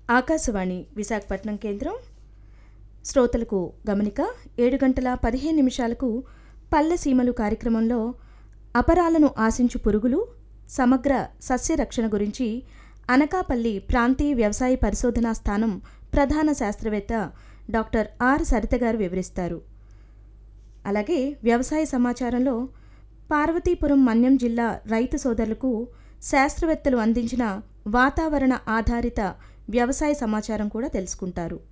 ఆకాశవాణి విశాఖపట్నం కేంద్రం శ్రోతలకు గమనిక ఏడు గంటల పదిహేను నిమిషాలకు పల్లె సీమలు కార్యక్రమంలో అపరాలను ఆశించు పురుగులు సమగ్ర సస్య రక్షణ గురించి అనకాపల్లి ప్రాంతీయ వ్యవసాయ పరిశోధనా స్థానం ప్రధాన శాస్త్రవేత్త డాక్టర్ ఆర్ సరిత గారు వివరిస్తారు అలాగే వ్యవసాయ సమాచారంలో పార్వతీపురం మన్యం జిల్లా రైతు సోదరులకు శాస్త్రవేత్తలు అందించిన వాతావరణ ఆధారిత వ్యవసాయ సమాచారం కూడా తెలుసుకుంటారు